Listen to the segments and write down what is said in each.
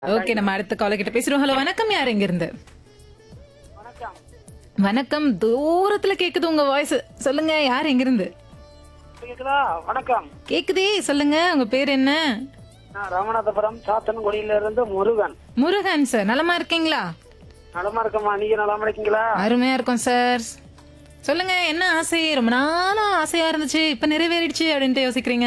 Okay நம்ம அடுத்த கால கிட்ட பேசுறோம் ஹலோ வணக்கம் யார் எங்க இருந்து வணக்கம் வணக்கம் தூரத்துல கேக்குது உங்க வாய்ஸ் சொல்லுங்க யார் எங்க இருந்து கேக்குதா வணக்கம் கேக்குதே சொல்லுங்க உங்க பேர் என்ன நான் ராமநாதபுரம் சாத்தன்குடியில இருந்து முருகன் முருகன் சார் நலமா இருக்கீங்களா நலமா இருக்கம்மா நீங்க நலமா இருக்கீங்களா அருமையா இருக்கும் சார் சொல்லுங்க என்ன ஆசை ரொம்ப நாளா ஆசையா இருந்துச்சு இப்ப நிறைவேறிடுச்சு அப்படின்ட்டு யோசிக்கிறீங்க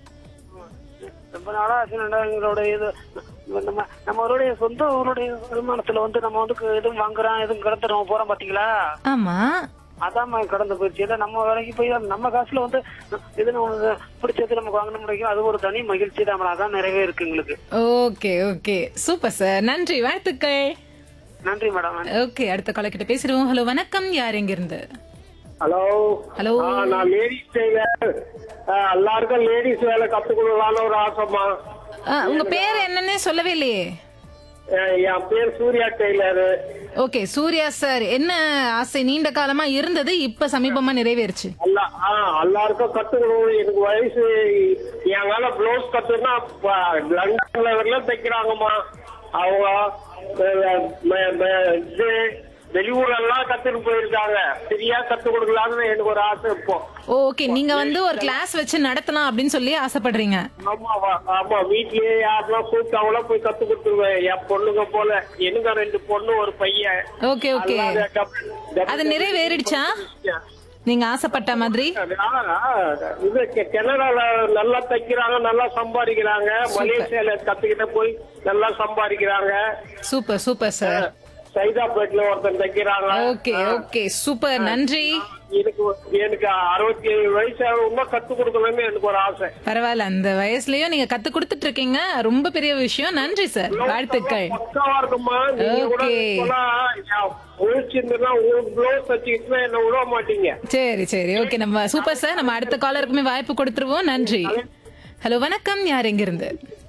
ரொம்ப நாளா ஆச்சு எங்களோட இது நம்ம நம்மளுடைய சொந்த ஊருடைய வருமானத்துல வந்து நம்ம வந்து எதுவும் வாங்குறோம் எதுவும் கடந்து நம்ம போறோம் பாத்தீங்களா ஆமா அதாம்மா கடந்து போயிடுச்சு இல்ல நம்ம வேலைக்கு போய் நம்ம காசுல வந்து எது நமக்கு பிடிச்சது நமக்கு வாங்கணும் முடியும் அது ஒரு தனி மகிழ்ச்சி தான் அதான் நிறையவே இருக்கு எங்களுக்கு ஓகே ஓகே சூப்பர் சார் நன்றி வாழ்த்துக்கள் நன்றி மேடம் ஓகே அடுத்த கால கிட்ட பேசுறோம் ஹலோ வணக்கம் யார் எங்க இருந்து ஹலோ ஹலோ ஆ, நான் லேடிஸ் டெய்லர் ஆ, எல்லாருக்கும் லேடிஸ் வேலை கத்துக் கொடுக்கலான்னு ஒரு ஆசைமா ஆ, உங்க பேர் என்னன்னு சொல்லவே இல்லையே ஆ, என் பேர் Surya tailor okay Surya sir என்ன ஆசை நீண்ட காலமா இருந்தது இப்ப சமீபமா நிறைவேறுச்சு எல்லா ஆ, எல்லாருக்கும் கத்துக்கணும் எனக்கு வயசு என் மேல பிளவுஸ் கத்துனா லண்டன் லெவல்ல தைக்கிறாங்கம்மா அவங்க அஹ், ம- ம- இது வெளியூர் எல்லாம் கத்துட்டு போயிருக்காங்க சரியா கத்து கொடுக்கலாம்னு எனக்கு ஒரு ஆசை இப்போ ஓகே நீங்க வந்து ஒரு கிளாஸ் வச்சு நடத்தலாம் அப்படின்னு சொல்லி ஆசைப்படுறீங்க ஆமா வா- ஆமா வீட்லயே யாருன்னா கூப்பிட்டாங்களோ போய் கத்து கொடுத்துருவேன் என் பொண்ணுங்க போல எனக்கு ரெண்டு பொண்ணு ஒரு பையன் ஓகே ஓகே அல்லாத double- double- அது நிறைவேறிடுச்சா நீங்க ஆசைப்பட்ட மாதிரி ஆ, இது கெ- கனடால நல்லா தைக்கிறாங்க நல்லா சம்பாதிக்கிறாங்க மலேசியால கத்துக்கிட்ட போய் நல்லா சம்பாதிக்கிறாங்க சூப்பர் சூப்பர் சார் சைதாப்பேட்ல ஒருத்தன் தைக்கிறாங்க ஓகே ஓகே சூப்பர் நன்றி எனக்கு எனக்கு அறுபத்தி ஏழு வயசு ஆகும் கத்து கொடுக்கணும்னு எனக்கு ஒரு ஆசை பரவாயில்ல அந்த வயசுலயும் நீங்க கத்து கொடுத்துட்டு இருக்கீங்க ரொம்ப பெரிய விஷயம் நன்றி சார் வாழ்த்துக்கள் பக்காவா இருக்குமா நீங்க கூட Okay. இப்பெல்லாம் முழிச்சிருந்தா உங்களுக்கு ப்ளவுஸ் வச்சுக்கிட்டு என்ன விட மாட்டீங்க சரி சரி ஓகே நம்ம சூப்பர் சார் நம்ம அடுத்த காலருக்குமே வாய்ப்பு கொடுத்துருவோம் நன்றி ஹலோ வணக்கம் யார் எங்க இருந்து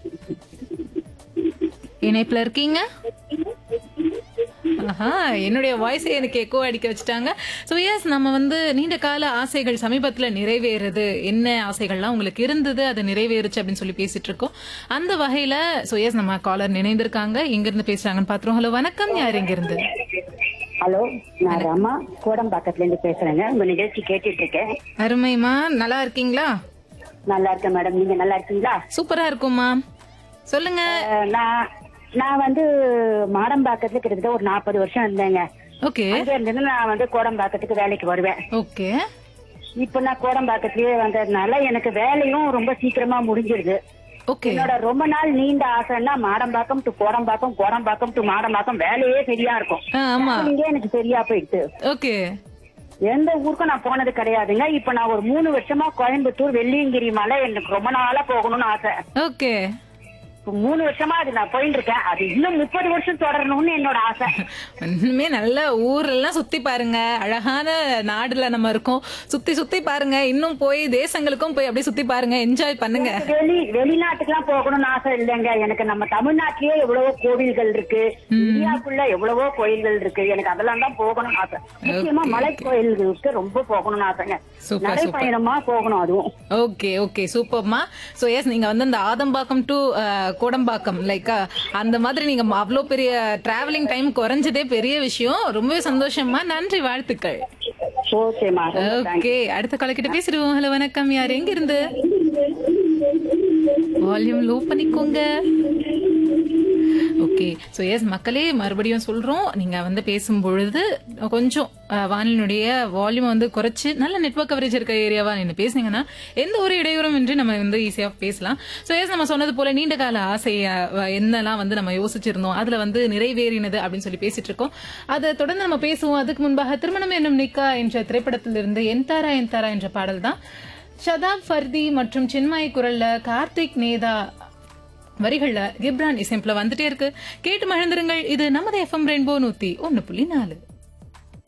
இணைப்புல இருக்கீங்க ஆஹா என்னுடைய வாய்ஸை எனக்கு எக்கோ அடிக்க வச்சுட்டாங்க ஸோ எஸ் நம்ம வந்து நீண்ட கால ஆசைகள் சமீபத்துல நிறைவேறுது என்ன ஆசைகள்லாம் உங்களுக்கு இருந்தது அது நிறைவேறுச்சு அப்படின்னு சொல்லி பேசிட்டு இருக்கோம் அந்த வகையில ஸோ எஸ் நம்ம காலர் நினைந்திருக்காங்க எங்க இருந்து பேசுறாங்கன்னு பாத்துருவோம் ஹலோ வணக்கம் யார் எங்க இருந்து ஹலோ நான் ரமா கோடம்பாக்கத்துல இருந்து பேசுறேங்க உங்க நிகழ்ச்சி கேட்டுட்டு இருக்கேன் அருமைமா நல்லா இருக்கீங்களா நல்லா இருக்கேன் மேடம் நீங்க நல்லா இருக்கீங்களா சூப்பரா இருக்கும்மா சொல்லுங்க அஹ், நான் நான் வந்து மாடம்பாக்கத்துல கிட்டத்தட்ட ஒரு நாற்பது வருஷம் இருந்தேங்க ஓகே அங்க இருந்து நான் வந்து கோடம்பாக்கத்துக்கு வேலைக்கு வருவேன் ஓகே இப்ப நான் கோடம்பாக்கத்திலேயே வந்ததுனால எனக்கு வேலையும் ரொம்ப சீக்கிரமா முடிஞ்சிருது ஓகே என்னோட ரொம்ப நாள் நீண்ட ஆசைன்னா மாடம்பாக்கம் டு கோடம்பாக்கம் கோடம்பாக்கம் டு மாடம்பாக்கம் வேலையே சரியா இருக்கும் ஆமா இங்கே எனக்கு சரியா போயிடுது ஓகே எந்த ஊருக்கும் நான் போனது கிடையாதுங்க இப்ப நான் ஒரு மூணு வருஷமா கோயம்புத்தூர் வெள்ளியங்கிரி மலை எனக்கு ரொம்ப நாளா போகணும்னு ஆசை ஓகே இப்ப மூணு வருஷமா அது நான் போயிட்டு இருக்கேன் அது இன்னும் முப்பது வருஷம் தொடரணும்னு என்னோட ஆசை இன்னுமே நல்ல ஊரெல்லாம் சுத்தி பாருங்க அழகான நாடுல நம்ம இருக்கோம் சுத்தி சுத்தி பாருங்க இன்னும் போய் தேசங்களுக்கும் போய் அப்படியே சுத்தி பாருங்க என்ஜாய் பண்ணுங்க வெளி வெளிநாட்டுக்கெல்லாம் போகணும்னு ஆசை இல்லைங்க எனக்கு நம்ம தமிழ்நாட்டிலேயே எவ்வளவோ கோவில்கள் இருக்கு இந்தியாவுக்குள்ள எவ்வளவோ கோயில்கள் இருக்கு எனக்கு அதெல்லாம் தான் போகணும்னு ஆசை முக்கியமா மலை கோயில்களுக்கு ரொம்ப போகணும்னு ஆசைங்க சூப்பர், நடைப்பயணமா போகணும் அதுவும் ஓகே ஓகே சூப்பர்மா ஸோ எஸ் நீங்க வந்து இந்த ஆதம்பாக்கம் டு கோடம்பாக்கம் லைக் அந்த மாதிரி நீங்க அவ்வளோ பெரிய டிராவலிங் டைம் குறைஞ்சதே பெரிய விஷயம் ரொம்பவே சந்தோஷமா நன்றி வாழ்த்துக்கள் ஓகேமா ஓகே அடுத்த காலக்கிட்ட பேசிடுவோம் ஹலோ வணக்கம் யார் எங்க இருந்து வால்யூம் லோ பண்ணிக்கோங்க ஓகே ஸோ எஸ் மக்களே மறுபடியும் சொல்றோம் நீங்க வந்து பேசும் பொழுது கொஞ்சம் அஹ், வானிலையுடைய வால்யூம் வந்து குறைச்சு நல்ல நெட்வொர்க் கவரேஜ் இருக்க ஏரியாவா நீங்க பேசுனீங்கன்னா எந்த ஒரு இடையூறும் இன்றி நம்ம வந்து ஈஸியா பேசலாம் ஸோ எஸ் நம்ம சொன்னது போல நீண்ட கால ஆசை அஹ், என்னெல்லாம் வந்து நம்ம யோசிச்சிருந்தோம் அதுல வந்து நிறைவேறினது அப்படின்னு சொல்லி பேசிட்டு இருக்கோம் அதை தொடர்ந்து நம்ம பேசுவோம் அதுக்கு முன்பாக திருமணம் என்னும் நிக்கா என்ற திரைப்படத்திலிருந்து என்தாரா என்தாரா என்ற பாடல் தான் ஷதாப் ஃபர்தி மற்றும் சின்மயி குரல்ல கார்த்திக் நேதா வரிகள்ல கிப்ரான் இசைப்புல வந்துட்டே இருக்கு கேட்டு மகிழ்ந்திருங்கள் இது நமது எஃப்எம் ரெயின்போ நூத்தி ஒன்னு புள்ளி நாலு